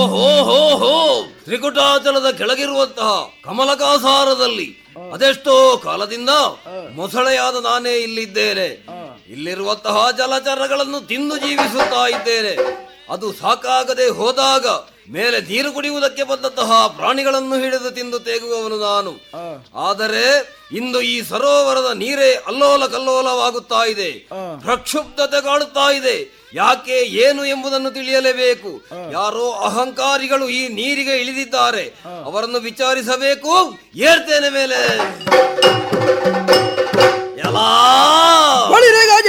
ಹೋ ಹೋ ಹೋ ತ್ರಿಕುಟಾಚಲದ ಕೆಳಗಿರುವಂತಹ ಕಮಲಕಾಸಾರದಲ್ಲಿ ಅದೆಷ್ಟೋ ಕಾಲದಿಂದ ಮೊಸಳೆಯಾದ ನಾನೇ ಇಲ್ಲಿದ್ದೇನೆ ಇಲ್ಲಿರುವಂತಹ ಜಲಚರಗಳನ್ನು ತಿಂದು ಜೀವಿಸುತ್ತಾ ಇದ್ದೇನೆ ಅದು ಸಾಕಾಗದೆ ಹೋದಾಗ ಮೇಲೆ ನೀರು ಕುಡಿಯುವುದಕ್ಕೆ ಬಂದಂತಹ ಪ್ರಾಣಿಗಳನ್ನು ಹಿಡಿದು ತಿಂದು ತೇಗುವವನು ನಾನು ಆದರೆ ಇಂದು ಈ ಸರೋವರದ ನೀರೇ ಅಲ್ಲೋಲ ಕಲ್ಲೋಲವಾಗುತ್ತಾ ಇದೆ ಪ್ರಕ್ಷುಬ್ಧತೆ ಕಾಡುತ್ತಾ ಇದೆ ಯಾಕೆ ಏನು ಎಂಬುದನ್ನು ತಿಳಿಯಲೇಬೇಕು ಯಾರೋ ಅಹಂಕಾರಿಗಳು ಈ ನೀರಿಗೆ ಇಳಿದಿದ್ದಾರೆ ಅವರನ್ನು ವಿಚಾರಿಸಬೇಕು ಏರ್ತೇನೆ ಮೇಲೆ ಎಲ್ಲಾ ಬಳಿರೆ ಗಜ